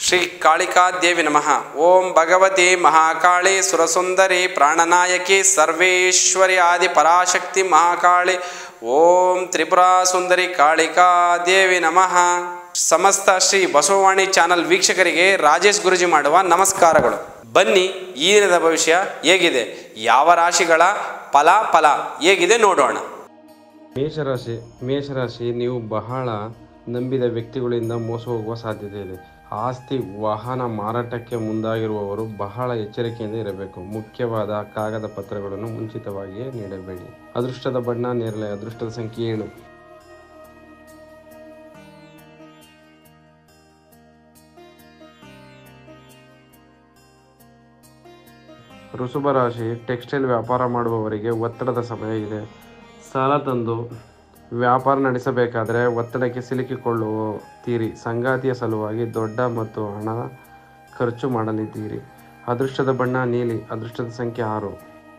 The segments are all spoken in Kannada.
ಶ್ರೀ ಕಾಳಿಕಾ ದೇವಿ ನಮಃ ಓಂ ಭಗವತಿ ಮಹಾಕಾಳಿ ಸುರಸುಂದರಿ ಪ್ರಾಣನಾಯಕಿ ಸರ್ವೇಶ್ವರಿ ಆದಿ ಪರಾಶಕ್ತಿ ಮಹಾಕಾಳಿ ಓಂ ತ್ರಿಪುರಾ ಸುಂದರಿ ಕಾಳಿಕಾ ದೇವಿ ನಮಃ ಸಮಸ್ತ ಶ್ರೀ ಬಸವವಾಣಿ ಚಾನಲ್ ವೀಕ್ಷಕರಿಗೆ ರಾಜೇಶ್ ಗುರುಜಿ ಮಾಡುವ ನಮಸ್ಕಾರಗಳು ಬನ್ನಿ ಈ ದಿನದ ಭವಿಷ್ಯ ಹೇಗಿದೆ ಯಾವ ರಾಶಿಗಳ ಫಲ ಫಲ ಹೇಗಿದೆ ನೋಡೋಣ ಮೇಷರಾಶಿ ಮೇಷರಾಶಿ ನೀವು ಬಹಳ ನಂಬಿದ ವ್ಯಕ್ತಿಗಳಿಂದ ಮೋಸ ಹೋಗುವ ಸಾಧ್ಯತೆ ಇದೆ ಆಸ್ತಿ ವಾಹನ ಮಾರಾಟಕ್ಕೆ ಮುಂದಾಗಿರುವವರು ಬಹಳ ಎಚ್ಚರಿಕೆಯಿಂದ ಇರಬೇಕು ಮುಖ್ಯವಾದ ಕಾಗದ ಪತ್ರಗಳನ್ನು ಮುಂಚಿತವಾಗಿಯೇ ನೀಡಬೇಡಿ ಅದೃಷ್ಟದ ಬಣ್ಣ ನೇರಳೆ ಅದೃಷ್ಟದ ಸಂಖ್ಯೆ ಏಳು ಋಷಭ ರಾಶಿ ಟೆಕ್ಸ್ಟೈಲ್ ವ್ಯಾಪಾರ ಮಾಡುವವರಿಗೆ ಒತ್ತಡದ ಸಮಯ ಇದೆ ಸಾಲ ತಂದು ವ್ಯಾಪಾರ ನಡೆಸಬೇಕಾದರೆ ಒತ್ತಡಕ್ಕೆ ಸಿಲುಕಿಕೊಳ್ಳುತ್ತೀರಿ ಸಂಗಾತಿಯ ಸಲುವಾಗಿ ದೊಡ್ಡ ಮತ್ತು ಹಣ ಖರ್ಚು ಮಾಡಲಿದ್ದೀರಿ ಅದೃಷ್ಟದ ಬಣ್ಣ ನೀಲಿ ಅದೃಷ್ಟದ ಸಂಖ್ಯೆ ಆರು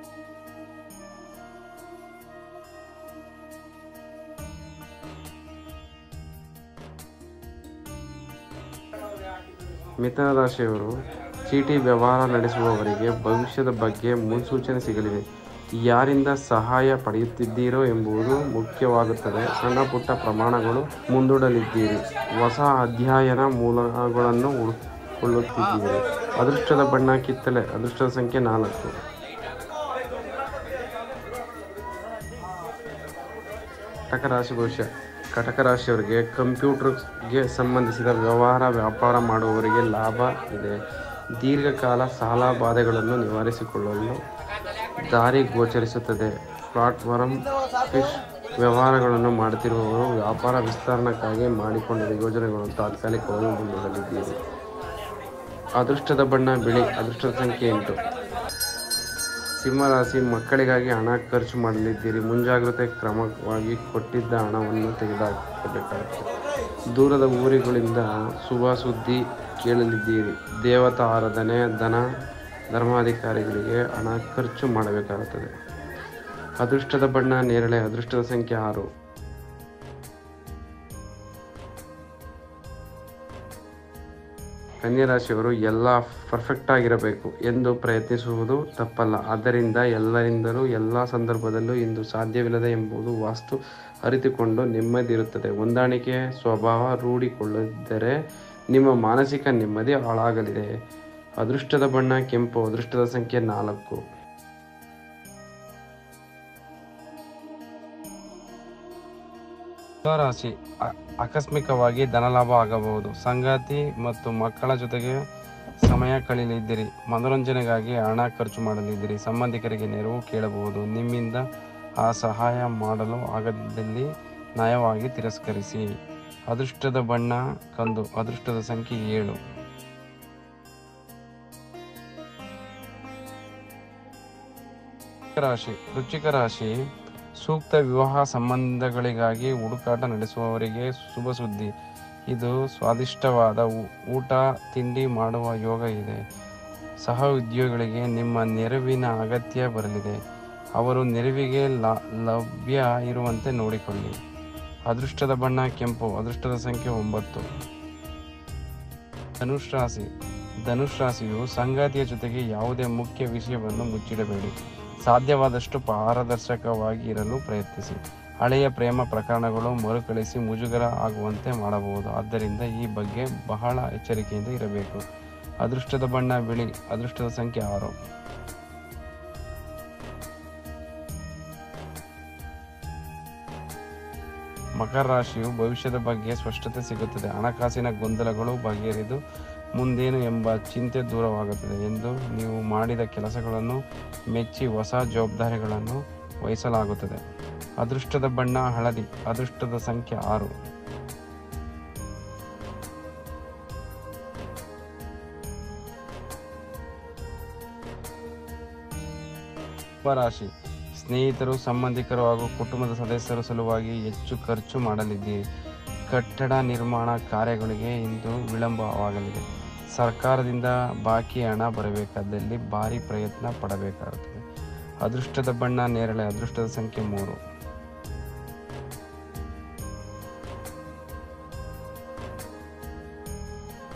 ಮಿಥುನ ರಾಶಿಯವರು ಚೀಟಿ ವ್ಯವಹಾರ ನಡೆಸುವವರಿಗೆ ಭವಿಷ್ಯದ ಬಗ್ಗೆ ಮುನ್ಸೂಚನೆ ಸಿಗಲಿದೆ ಯಾರಿಂದ ಸಹಾಯ ಪಡೆಯುತ್ತಿದ್ದೀರೋ ಎಂಬುದು ಮುಖ್ಯವಾಗುತ್ತದೆ ಸಣ್ಣ ಪುಟ್ಟ ಪ್ರಮಾಣಗಳು ಮುಂದೂಡಲಿದ್ದೀರಿ ಹೊಸ ಅಧ್ಯಯನ ಮೂಲಗಳನ್ನು ಹುಡುಕೊಳ್ಳುತ್ತಿದ್ದೀರಿ ಅದೃಷ್ಟದ ಬಣ್ಣ ಕಿತ್ತಳೆ ಅದೃಷ್ಟದ ಸಂಖ್ಯೆ ನಾಲ್ಕು ಕಟಕ ರಾಶಿ ಭವಿಷ್ಯ ಕಟಕ ರಾಶಿಯವರಿಗೆ ಕಂಪ್ಯೂಟರ್ಗೆ ಸಂಬಂಧಿಸಿದ ವ್ಯವಹಾರ ವ್ಯಾಪಾರ ಮಾಡುವವರಿಗೆ ಲಾಭ ಇದೆ ದೀರ್ಘಕಾಲ ಸಾಲ ಬಾಧೆಗಳನ್ನು ನಿವಾರಿಸಿಕೊಳ್ಳಲು ದಾರಿ ಗೋಚರಿಸುತ್ತದೆ ಪ್ಲಾಟ್ಫಾರ್ಮ್ ಫಿಶ್ ವ್ಯವಹಾರಗಳನ್ನು ಮಾಡುತ್ತಿರುವವರು ವ್ಯಾಪಾರ ವಿಸ್ತರಣಕ್ಕಾಗಿ ಮಾಡಿಕೊಂಡಿರುವ ಯೋಜನೆಗಳನ್ನು ತಾತ್ಕಾಲಿಕವಾಗಿ ಮುಂದೂಡಲಿದ್ದೀರಿ ಅದೃಷ್ಟದ ಬಣ್ಣ ಬಿಳಿ ಅದೃಷ್ಟದ ಸಂಖ್ಯೆ ಎಂಟು ಸಿಂಹರಾಶಿ ಮಕ್ಕಳಿಗಾಗಿ ಹಣ ಖರ್ಚು ಮಾಡಲಿದ್ದೀರಿ ಮುಂಜಾಗ್ರತೆ ಕ್ರಮವಾಗಿ ಕೊಟ್ಟಿದ್ದ ಹಣವನ್ನು ತೆಗೆದುಹಾಕಬೇಕಾಗುತ್ತದೆ ದೂರದ ಊರುಗಳಿಂದ ಶುಭ ಸುದ್ದಿ ಕೇಳಲಿದ್ದೀರಿ ದೇವತಾ ಆರಾಧನೆ ಧನ ಧರ್ಮಾಧಿಕಾರಿಗಳಿಗೆ ಹಣ ಖರ್ಚು ಮಾಡಬೇಕಾಗುತ್ತದೆ ಅದೃಷ್ಟದ ಬಣ್ಣ ನೇರಳೆ ಅದೃಷ್ಟದ ಸಂಖ್ಯೆ ಆರು ಕನ್ಯಾ ರಾಶಿಯವರು ಎಲ್ಲ ಪರ್ಫೆಕ್ಟ್ ಆಗಿರಬೇಕು ಎಂದು ಪ್ರಯತ್ನಿಸುವುದು ತಪ್ಪಲ್ಲ ಆದ್ದರಿಂದ ಎಲ್ಲರಿಂದಲೂ ಎಲ್ಲ ಸಂದರ್ಭದಲ್ಲೂ ಇಂದು ಸಾಧ್ಯವಿಲ್ಲದೆ ಎಂಬುದು ವಾಸ್ತು ಅರಿತುಕೊಂಡು ನೆಮ್ಮದಿರುತ್ತದೆ ಹೊಂದಾಣಿಕೆ ಸ್ವಭಾವ ರೂಢಿಕೊಳ್ಳದಿದ್ದರೆ ನಿಮ್ಮ ಮಾನಸಿಕ ನೆಮ್ಮದಿ ಹಾಳಾಗಲಿದೆ ಅದೃಷ್ಟದ ಬಣ್ಣ ಕೆಂಪು ಅದೃಷ್ಟದ ಸಂಖ್ಯೆ ನಾಲ್ಕು ರಾಶಿ ಅ- ಆಕಸ್ಮಿಕವಾಗಿ ಧನಲಾಭ ಆಗಬಹುದು ಸಂಗಾತಿ ಮತ್ತು ಮಕ್ಕಳ ಜೊತೆಗೆ ಸಮಯ ಕಳೆಯಲಿದ್ದೀರಿ ಮನೋರಂಜನೆಗಾಗಿ ಹಣ ಖರ್ಚು ಮಾಡಲಿದ್ದೀರಿ ಸಂಬಂಧಿಕರಿಗೆ ನೆರವು ಕೇಳಬಹುದು ನಿಮ್ಮಿಂದ ಆ ಸಹಾಯ ಮಾಡಲು ಆಗದಿದ್ದಲ್ಲಿ ನ್ಯಾಯವಾಗಿ ತಿರಸ್ಕರಿಸಿ ಅದೃಷ್ಟದ ಬಣ್ಣ ಕಂದು ಅದೃಷ್ಟದ ಸಂಖ್ಯೆ ಏಳು ವೃಶ್ಚಿಕ ರಾಶಿ ವೃಶ್ಚಿಕ ರಾಶಿ ಸೂಕ್ತ ವಿವಾಹ ಸಂಬಂಧಗಳಿಗಾಗಿ ಹುಡುಕಾಟ ನಡೆಸುವವರಿಗೆ ಶುಭ ಸುದ್ದಿ ಇದು ಸ್ವಾದಿಷ್ಟವಾದ ಊ- ಊಟ ತಿಂಡಿ ಮಾಡುವ ಯೋಗ ಇದೆ ಸಹ ಉದ್ಯೋಗಿಗಳಿಗೆ ನಿಮ್ಮ ನೆರವಿನ ಅಗತ್ಯ ಬರಲಿದೆ ಅವರು ನೆರವಿಗೆ ಲ- ಲಭ್ಯ ಇರುವಂತೆ ನೋಡಿಕೊಳ್ಳಿ ಅದೃಷ್ಟದ ಬಣ್ಣ ಕೆಂಪು ಅದೃಷ್ಟದ ಸಂಖ್ಯೆ ಒಂಬತ್ತು ಧನುಷ್ ರಾಶಿ ಧನುಷ್ ರಾಶಿಯು ಸಂಗಾತಿಯ ಜೊತೆಗೆ ಯಾವುದೇ ಮುಖ್ಯ ವಿಷಯವನ್ನು ಮುಚ್ಚಿಡಬೇಡಿ ಸಾಧ್ಯವಾದಷ್ಟು ಪಾರದರ್ಶಕವಾಗಿ ಇರಲು ಪ್ರಯತ್ನಿಸಿ ಹಳೆಯ ಪ್ರೇಮ ಪ್ರಕರಣಗಳು ಮರುಕಳಿಸಿ ಮುಜುಗರ ಆಗುವಂತೆ ಮಾಡಬಹುದು ಆದ್ದರಿಂದ ಈ ಬಗ್ಗೆ ಬಹಳ ಎಚ್ಚರಿಕೆಯಿಂದ ಇರಬೇಕು ಅದೃಷ್ಟದ ಬಣ್ಣ ಬಿಳಿ ಅದೃಷ್ಟದ ಸಂಖ್ಯೆ ಆರು ಮಕರ ರಾಶಿಯು ಭವಿಷ್ಯದ ಬಗ್ಗೆ ಸ್ಪಷ್ಟತೆ ಸಿಗುತ್ತದೆ ಹಣಕಾಸಿನ ಗೊಂದಲಗಳು ಬಗೆಹರಿದು ಮುಂದೇನು ಎಂಬ ಚಿಂತೆ ದೂರವಾಗುತ್ತದೆ ಎಂದು ನೀವು ಮಾಡಿದ ಕೆಲಸಗಳನ್ನು ಮೆಚ್ಚಿ ಹೊಸ ಜವಾಬ್ದಾರಿಗಳನ್ನು ವಹಿಸಲಾಗುತ್ತದೆ ಅದೃಷ್ಟದ ಬಣ್ಣ ಹಳದಿ ಅದೃಷ್ಟದ ಸಂಖ್ಯೆ ಆರು ಕುಂಭರಾಶಿ ಸ್ನೇಹಿತರು ಸಂಬಂಧಿಕರು ಹಾಗೂ ಕುಟುಂಬದ ಸದಸ್ಯರ ಸಲುವಾಗಿ ಹೆಚ್ಚು ಖರ್ಚು ಮಾಡಲಿದ್ದೀರಿ ಕಟ್ಟಡ ನಿರ್ಮಾಣ ಕಾರ್ಯಗಳಿಗೆ ಇಂದು ವಿಳಂಬವಾಗಲಿದೆ ಸರ್ಕಾರದಿಂದ ಬಾಕಿ ಹಣ ಬರಬೇಕಾದಲ್ಲಿ ಭಾರಿ ಪ್ರಯತ್ನ ಪಡಬೇಕಾಗುತ್ತದೆ ಅದೃಷ್ಟದ ಬಣ್ಣ ನೇರಳೆ ಅದೃಷ್ಟದ ಸಂಖ್ಯೆ ಮೂರು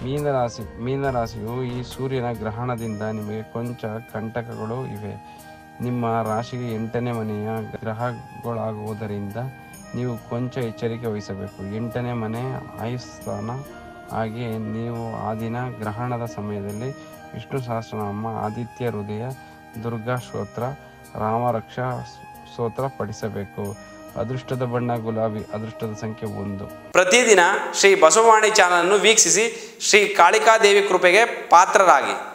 ಮೀನರಾಶಿ ಮೀನರಾಶಿಯು ಈ ಸೂರ್ಯನ ಗ್ರಹಣದಿಂದ ನಿಮಗೆ ಕೊಂಚ ಕಂಟಕಗಳು ಇವೆ ನಿಮ್ಮ ರಾಶಿಗೆ ಎಂಟನೇ ಮನೆಯ ಗ್ರಹಗಳಾಗುವುದರಿಂದ ನೀವು ಕೊಂಚ ಎಚ್ಚರಿಕೆ ವಹಿಸಬೇಕು ಎಂಟನೇ ಮನೆ ಆಯುಸ್ಥಾನ ಹಾಗೆ ನೀವು ಆ ದಿನ ಗ್ರಹಣದ ಸಮಯದಲ್ಲಿ ವಿಷ್ಣು ಸಹಸ್ರನಾಮ ಆದಿತ್ಯ ಹೃದಯ ದುರ್ಗಾ ಸ್ತೋತ್ರ ರಾಮರಕ್ಷಾ ಸ್ತೋತ್ರ ಪಠಿಸಬೇಕು ಅದೃಷ್ಟದ ಬಣ್ಣ ಗುಲಾಬಿ ಅದೃಷ್ಟದ ಸಂಖ್ಯೆ ಒಂದು ಪ್ರತಿದಿನ ಶ್ರೀ ಬಸವವಾಣಿ ಚಾನಲನ್ನು ವೀಕ್ಷಿಸಿ ಶ್ರೀ ಕಾಳಿಕಾದೇವಿ ಕೃಪೆಗೆ ಪಾತ್ರರಾಗಿ